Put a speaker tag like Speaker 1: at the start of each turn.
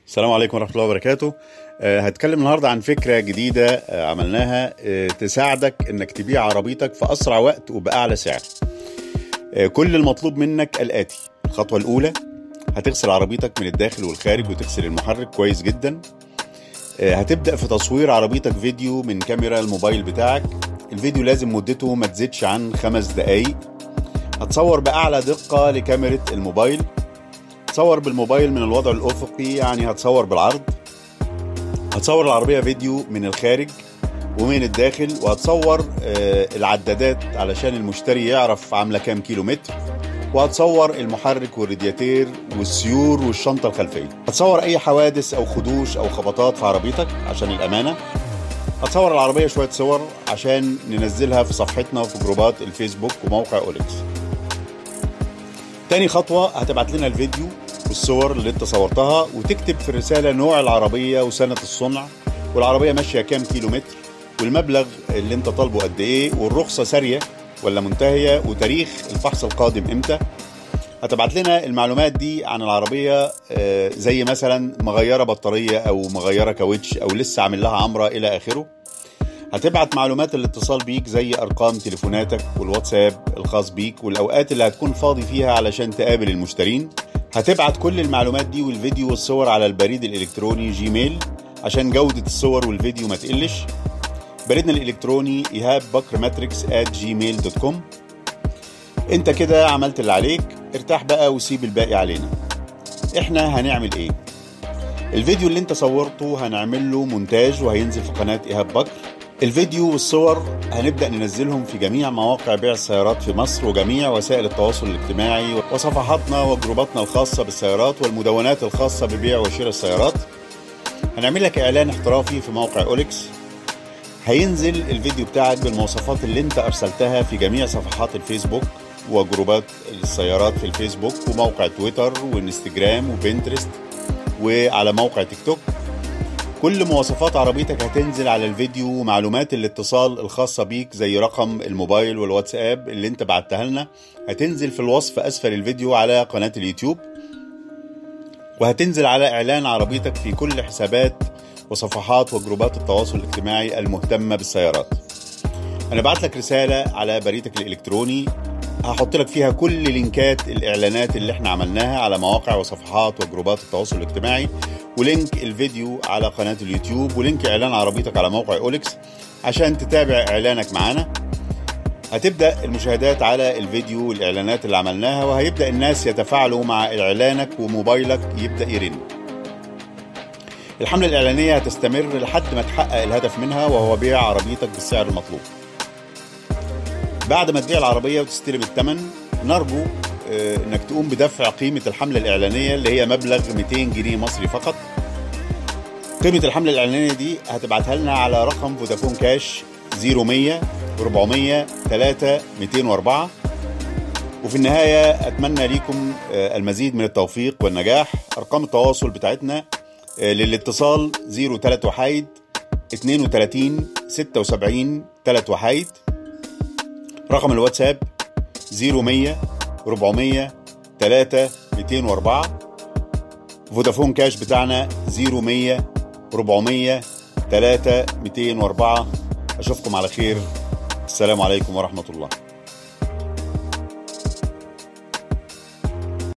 Speaker 1: السلام عليكم ورحمة الله وبركاته آه، هتكلم النهاردة عن فكرة جديدة آه، عملناها آه، تساعدك انك تبيع عربيتك في اسرع وقت وبأعلى سعر آه، كل المطلوب منك الآتي الخطوة الأولى هتغسل عربيتك من الداخل والخارج وتغسل المحرك كويس جدا آه، هتبدأ في تصوير عربيتك فيديو من كاميرا الموبايل بتاعك الفيديو لازم مدته ما تزيدش عن خمس دقايق هتصور بأعلى دقة لكاميرا الموبايل تصور بالموبايل من الوضع الأفقي يعني هتصور بالعرض هتصور العربية فيديو من الخارج ومن الداخل وهتصور آه، العدادات علشان المشتري يعرف عاملة كام كيلو متر وهتصور المحرك والرادياتير والسيور والشنطة الخلفية هتصور أي حوادث أو خدوش أو خبطات في عربيتك عشان الأمانة هتصور العربية شوية صور عشان ننزلها في صفحتنا وفي جروبات الفيسبوك وموقع أوليكس تاني خطوة هتبعت لنا الفيديو والصور اللي انت صورتها وتكتب في الرسالة نوع العربية وسنة الصنع والعربية ماشية كام كيلو متر والمبلغ اللي انت طالبه قد ايه والرخصة سارية ولا منتهية وتاريخ الفحص القادم امتى هتبعت لنا المعلومات دي عن العربية آه، زي مثلا مغيرة بطارية او مغيرة كاوتش او لسه عامل لها عمرة الى اخره هتبعت معلومات الاتصال بيك زي ارقام تليفوناتك والواتساب الخاص بيك والاوقات اللي هتكون فاضي فيها علشان تقابل المشترين هتبعت كل المعلومات دي والفيديو والصور على البريد الالكتروني جيميل عشان جودة الصور والفيديو ما تقلش بريدنا الالكتروني ايهاب بكر ماتريكس at gmail دوت كوم انت كده عملت اللي عليك ارتاح بقى وسيب الباقي علينا احنا هنعمل ايه الفيديو اللي انت صورته هنعمل له مونتاج وهينزل في قناة ايهاب بكر الفيديو والصور هنبدأ ننزلهم في جميع مواقع بيع السيارات في مصر وجميع وسائل التواصل الاجتماعي وصفحاتنا وجروباتنا الخاصة بالسيارات والمدونات الخاصة ببيع وشراء السيارات هنعمل لك إعلان احترافي في موقع أوليكس هينزل الفيديو بتاعك بالمواصفات اللي انت أرسلتها في جميع صفحات الفيسبوك وجروبات السيارات في الفيسبوك وموقع تويتر وانستجرام وبنترست وعلى موقع تيك توك كل مواصفات عربيتك هتنزل على الفيديو ومعلومات الاتصال الخاصة بيك زي رقم الموبايل والواتساب اللي انت بعتها لنا هتنزل في الوصف أسفل الفيديو على قناة اليوتيوب وهتنزل على إعلان عربيتك في كل حسابات وصفحات وجروبات التواصل الاجتماعي المهتمة بالسيارات أنا بعت لك رسالة على بريدك الإلكتروني هحط لك فيها كل لينكات الإعلانات اللي احنا عملناها على مواقع وصفحات وجروبات التواصل الاجتماعي ولينك الفيديو على قناة اليوتيوب ولينك إعلان عربيتك على موقع أوليكس عشان تتابع إعلانك معانا هتبدأ المشاهدات على الفيديو والإعلانات اللي عملناها وهيبدأ الناس يتفاعلوا مع إعلانك وموبايلك يبدأ يرن الحملة الإعلانية هتستمر لحد ما تحقق الهدف منها وهو بيع عربيتك بالسعر المطلوب بعد ما تبيع العربية وتستلم الثمن نرجو آه، انك تقوم بدفع قيمة الحملة الإعلانية اللي هي مبلغ 200 جنيه مصري فقط قيمة الحملة الإعلانية دي هتبعتها لنا على رقم فودافون كاش 0100 400 3 204 وفي النهاية أتمنى ليكم آه، المزيد من التوفيق والنجاح أرقام التواصل بتاعتنا آه، للاتصال 03 وحيد 32 76 3 وحيد رقم الواتساب 0100 400 3 204 فودافون كاش بتاعنا 0100 400 3 204 اشوفكم على خير السلام عليكم ورحمه الله